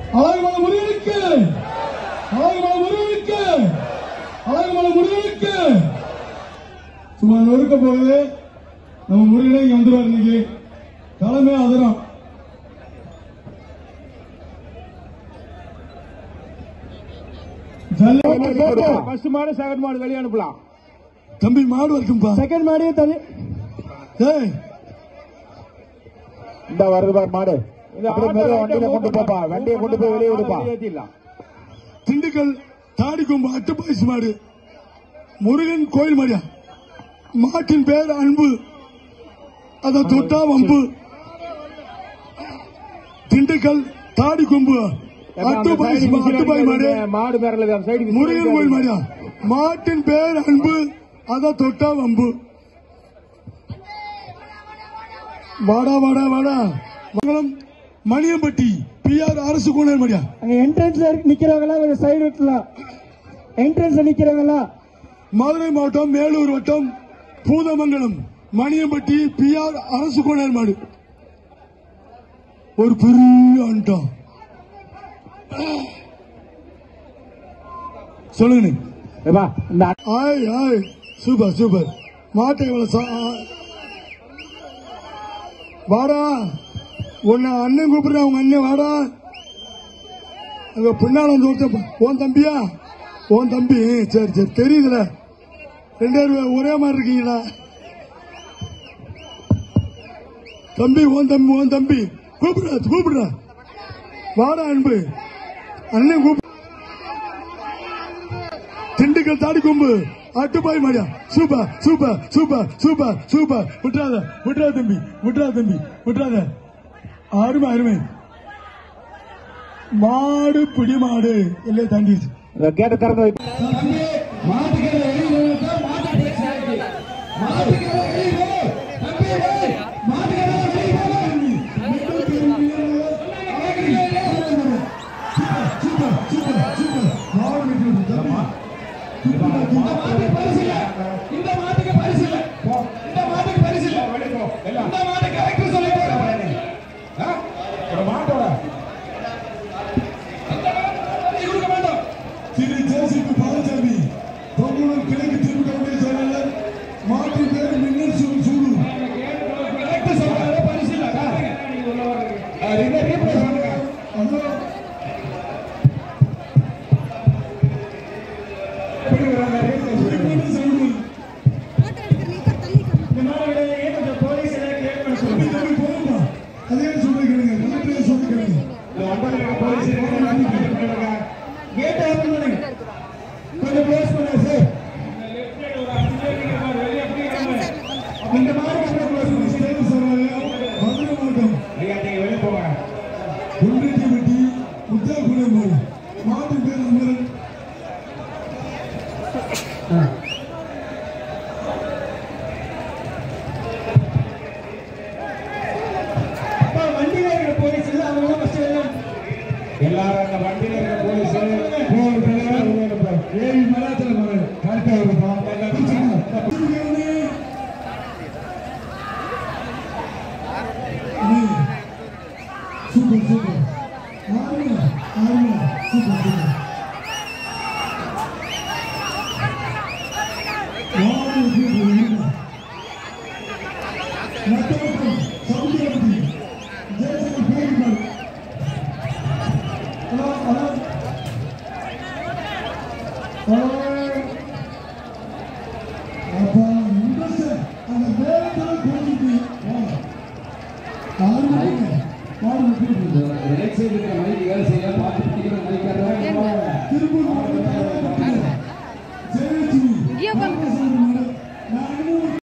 அழகுமலை முருகனுக்கு அழகுமலை முருகனுக்கு அழகுமலை முருகனுக்கு சும்மா நொறுக்க போகுது நம்ம முருகனே இங்க வந்துருவார் இன்னைக்கு தலைமை அதிரம் ஜல்லி ஃபர்ஸ்ட் மாடு செகண்ட் மாடு வெளியே அனுப்பலாம் தம்பி மாடு வரைக்கும்பா செகண்ட் மாடே தள்ளி ஏய் இந்த வருது பாரு மாடு அப்படியே மெதுவா வண்டியில கொண்டு போப்பா வண்டியை கொண்டு போய் வெளியே விடுப்பா திண்டுக்கல் தாடிக்கொம்பு அட்டுப்பாய்ஸ் மாடு முருகன் கோயில் மாடியா மாட்டின் பேர் அன்பு அத தொட்டா வம்பு திண்டுக்கல் தாடிக்கொம்பு அட்டுப்பாய்ஸ் அட்டுப்பாய் மாடு மாடு பேரல சைடு முருகன் கோயில் மாடியா மாட்டின் பேர் அன்பு அத தொட்டா வம்பு வாடா வாடா வாடா மங்களம் மணியம்பட்டி பிஆர் அரசு கோணர் மாடியா அங்க என்ட்ரன்ஸ்ல நிக்கிறவங்க கொஞ்சம் சைடு விட்டுலாம் என்ட்ரன்ஸ்ல நிக்கிறவங்க மதுரை மாவட்டம் மேலூர் வட்டம் பூதமங்கலம் மணியம்பட்டி பிஆர் அரசு கோணர் மாடு ஒரு பெரிய அண்டம் சொல்லுங்க இந்த ஆய் ஆய் சூப்பர் சூப்பர் மாட்டை இவ்வளவு சா- ஆ. வாடா உன்னை அண்ணன் கூப்பிடுறா உங்க அண்ணன் வாடா அங்க பின்னால வந்து ஒருத்தன் உன் தம்பியா உன் தம்பி சரி சரி தெரியுதுல ரெண்டு பேரும் ஒரே மாதிரி இருக்கீங்களா தம்பி உன் தம்பி உன் தம்பி கூப்பிடுறா கூப்பிடுறா வாடா அன்பு அண்ணன் கூப்பிடு திண்டுக்கல் தாடி கொம்பு அட்டுப்பாய் மாடியா super super super super super விட்டுறாத விட்டுறாத தம்பி விட்டுறாத தம்பி விட்டுறாத அருமை அருமை மாடு பிடி மாடு இல்லையே தாண்டிடுச்சு கேட்ட திறந்து வை இந்த மாட்டுக்கு பரிசு இல்ல இந்த மாட்டுக்கு பரிசு இல்ல இந்த மாட்டுக்கு கரெக்ட் சொல்லி மாட்டோட கொடுக்க மாட்டோம் திரு ஜேசிபி பாலசாமி தொகுலூர் கிழக்கு திருப்பி செயலாளர் மாட்டு பேர் மின்னல் சூடு சூடு கரெக்ட் சொல்றாரு பரிசு இல்ல ரெண்டு ரீப்ளேஸ் பண்ணுங்க அதோ எப்படி வராங்க ரீப்ளேஸ் மின்னல் சூடு போட்டோ எடுக்கிறீங்க தள்ளி இந்த மாதிரி கொஞ்சம் போலீஸ் கேட் பண்ண தம்பி தம்பி போகும்பா அதே சொல்லி கேளுங்க கலெக்டரே சொல்லி கேளுங்க போலீஸ் கேட் ஓபன் பண்ணுங்க கொஞ்சம் க்ளோஸ் பண்ணுங்க சார் இந்த மாதிரி கொஞ்சம் க்ளோஸ் பண்ணுங்க சேவை சரணாலயம் மதுரை மாவட்டம் ஐயா நீங்க வெளிய போங்க குண்டட்டிப்பட்டி உத்தாக்குளம் மாடு மாட்டு பேர் அமரன் அப்பா வண்டியில இருக்கிற போலீஸ் இல்ல அவங்க ஃபர்ஸ்ட் எல்லாம் எல்லாரும் அந்த வண்டியில இருக்கிற போலீஸ் ஏழு மராத்தில் மாடு கரெக்டா இருக்குப்பா சூப்பர் சூப்பர் ஆறுமா ஆறுமா சூப்பர் சூப்பர் யாரு சூப்பர் நட்டோட்டம் சவுதியாபதி ஜெயசங்கர் பேருமாள் ஹலோ ஹலோ அப்பா இன்ட்ரெஸ்ட் அந்த வேலைகளை புரிஞ்சுட்டு ஆறு மணிக்கு மாடு விட்டு ரைட் சைடு இருக்கிற மைக் வேலை செய்யல பார்த்து பிடிக்கிற மைக் திருப்பூர் மாவட்டம் ஜெயலட்சுமி வீடியோ கால்